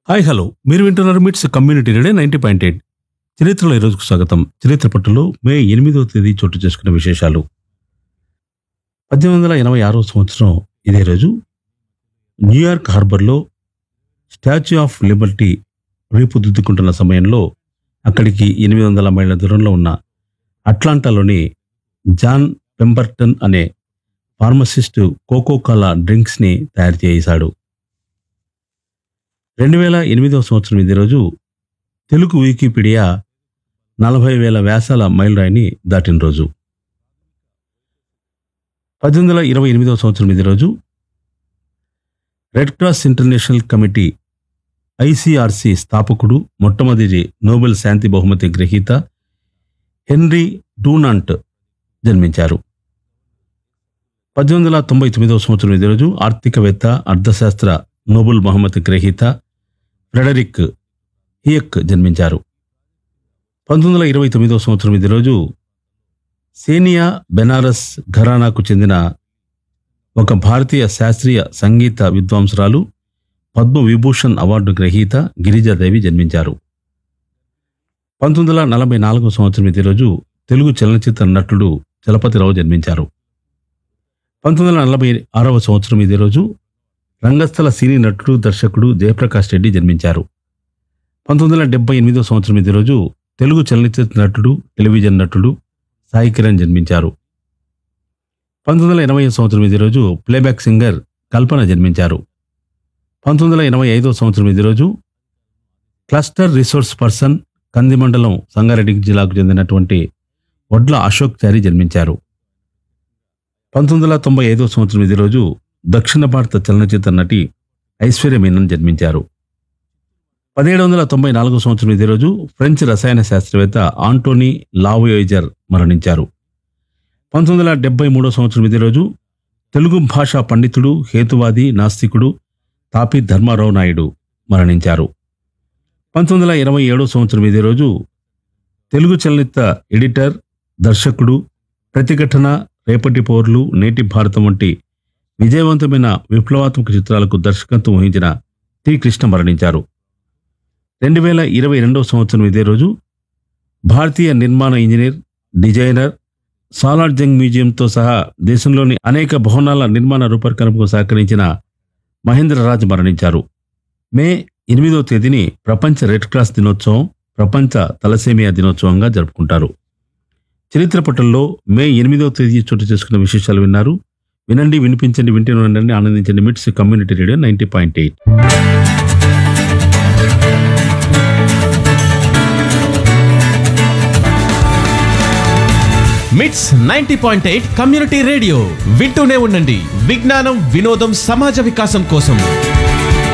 hi hello మీరు వింటున్నారు MITS community radio ninety point eight చరిత్రలో ఈరోజుకు స్వాగతం చరిత్ర పట్టులో మే ఎనిమిదవ తేదీ చోటు చేసుకున్న విశేషాలు పద్దెనిమిది వందల ఎనభై ఆరో సంవత్సరం ఇదే రోజు న్యూయార్క్ హార్బర్లో స్టాచ్యూ ఆఫ్ లిబర్టీ రూపుదిద్దుకుంటున్న సమయంలో అక్కడికి ఎనిమిది వందల మైళ్ళ దూరంలో ఉన్న అట్లాంటాలోని జాన్ పెంబర్టన్ అనే ఫార్మసిస్ట్ కోకో కాలా డ్రింక్స్ని తయారు చేశాడు రెండు వేల ఎనిమిదవ సంవత్సరం ఇదే రోజు తెలుగు వికీపీడియా నలభై వేల వ్యాసాల మైలురాయిని దాటిన రోజు పద్దెనిమిది వందల ఇరవై ఎనిమిదవ సంవత్సరం ఇదే రోజు Red Cross International Committee ICRC స్థాపకుడు మొట్టమొదటి నోబెల్ శాంతి బహుమతి గ్రహీత హెన్రీ డూనాంట్ జన్మించారు పద్దెనిమిది వందల తొంభై తొమ్మిదవ సంవత్సరం ఇదే రోజు ఆర్థికవేత్త అర్థశాస్త్ర నోబెల్ బహుమతి గ్రహీత ఫ్రెడరిక్ హియక్ జన్మించారు పంతొమ్మిది వందల ఇరవై తొమ్మిదవ సంవత్సరం ఇదే రోజు సేనియా బెనారస్ ఘరానాకు చెందిన ఒక భారతీయ శాస్త్రీయ సంగీత విద్వాంసురాలు పద్మ విభూషణ్ అవార్డు గ్రహీత గిరిజాదేవి జన్మించారు పంతొమ్మిది వందల నలభై నాలుగవ సంవత్సరం ఇదే రోజు తెలుగు చలనచిత్ర నటుడు చలపతిరావు జన్మించారు పంతొమ్మిది వందల నలభై ఆరవ సంవత్సరం ఇదే రోజు రంగస్థల సినీ నటుడు దర్శకుడు జయప్రకాష్ రెడ్డి జన్మించారు పంతొమ్మిది వందల డెబ్బై ఎనిమిదో సంవత్సరం ఇదే రోజు తెలుగు చలనచిత్ర నటుడు టెలివిజన్ నటుడు సాయి కిరణ్ జన్మించారు పంతొమ్మిది వందల ఎనభై సంవత్సరం ఇదే రోజు ప్లేబ్యాక్ సింగర్ కల్పన జన్మించారు పంతొమ్మిది వందల ఎనభై ఐదో సంవత్సరం ఇదే రోజు క్లస్టర్ రిసోర్స్ పర్సన్ కంది మండలం సంగారెడ్డి జిల్లాకు చెందినటువంటి వడ్ల అశోక్ చారి జన్మించారు పంతొమ్మిది వందల తొంభై ఐదో సంవత్సరం ఇదే రోజు దక్షిణ భారత చలనచిత్ర నటి ఐశ్వర్య మీనన్ జన్మించారు పదిహేడు వందల తొంభై నాలుగో సంవత్సరం ఇదే రోజు ఫ్రెంచ్ రసాయన శాస్త్రవేత్త ఆంటోనీ లావోయేజర్ మరణించారు పంతొమ్మిది వందల డెబ్బై మూడో సంవత్సరం ఇదే రోజు తెలుగు భాషా పండితుడు హేతువాది నాస్తికుడు తాపి ధర్మారావు నాయుడు మరణించారు పంతొమ్మిది వందల ఇరవై ఏడో సంవత్సరం ఇదే రోజు తెలుగు చలనచిత్ర ఎడిటర్ దర్శకుడు ప్రతిఘటన రేపటి పౌరులు నేటి భారతం వంటి విజయవంతమైన విప్లవాత్మక చిత్రాలకు దర్శకత్వం వహించిన టి కృష్ణ మరణించారు రెండు వేల ఇరవై రెండవ సంవత్సరం ఇదే రోజు భారతీయ నిర్మాణ ఇంజనీర్ డిజైనర్ సాలార్ జంగ్ మ్యూజియంతో సహా దేశంలోని అనేక భవనాల నిర్మాణ రూపకల్పనకు సహకరించిన మహేంద్ర రాజ్ మరణించారు మే ఎనిమిదో తేదీని ప్రపంచ రెడ్ క్రాస్ దినోత్సవం ప్రపంచ తలసేమియా దినోత్సవంగా జరుపుకుంటారు చరిత్ర పటంలో మే ఎనిమిదవ తేదీ చోటు చేసుకున్న విశేషాలు విన్నారు వినండి వినిపించండి వింటూనే ఉండండి ఆనందించండి MITS community radio ninety point eight MITS ninety point eight community radio వింటూనే ఉండండి విజ్ఞానం వినోదం సమాజ వికాసం కోసం